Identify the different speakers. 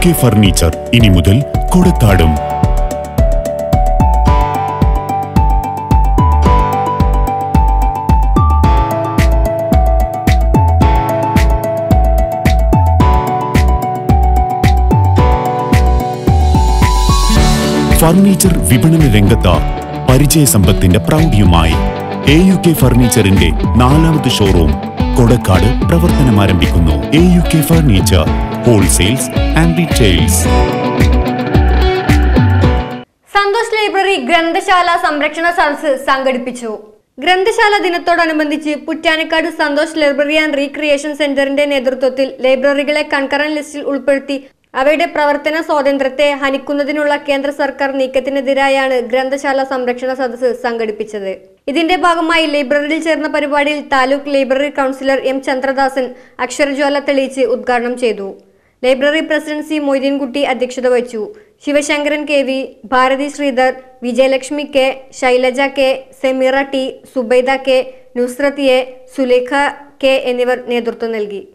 Speaker 1: K furniture ഇനി മുതൽ കൊടത്താടും furniture വിപണന രംഗത്ത് പരിചയസമ്പത്തിന്റെ പ്രൗഢിയുമായി എ യു കെ ഫർണിച്ചറിന്റെ നാലാമത് ഷോറൂം കൊടക്കാട് പ്രവർത്തനം ആരംഭിക്കുന്നു A U K furniture wholesales and retails
Speaker 2: Santhosh library ഗ്രന്ഥശാല സംരക്ഷണ സദസ്സ് സംഘടിപ്പിച്ചു ഗ്രന്ഥശാല ദിനത്തോടനുബന്ധിച്ച് Puttanakkad Santhosh library and recreation സെന്ററിന്റെ നേതൃത്വത്തിൽ ലൈബ്രറികളെ കൺകറന്റ് ലിസ്റ്റിൽ ഉൾപ്പെടുത്തി അവയുടെ പ്രവർത്തന സ്വാതന്ത്ര്യത്തെ ഹനിക്കുന്നതിനുള്ള കേന്ദ്ര സർക്കാർ നീക്കത്തിനെതിരായാണ് ഗ്രന്ഥശാല സംരക്ഷണ സദസ്സ് സംഘടിപ്പിച്ചത് ഇതിന്റെ ഭാഗമായി ലൈബ്രറിയിൽ ചേർന്ന പരിപാടിയിൽ taluk library councillor M Chandradasan അക്ഷരജ്വാല തെളിയിച്ച് ഉദ്ഘാടനം ചെയ്തു ലൈബ്രറി പ്രസിഡന്റ് സി മൊയ്തീൻകുട്ടി അധ്യക്ഷത വഹിച്ചു Sivasankaran K V Bharathi Sreedhar Vijayalakshmi K Shailaja K Sameera T Subaida K Nusrath A Sulekha K എന്നിവർ നേതൃത്വം നൽകി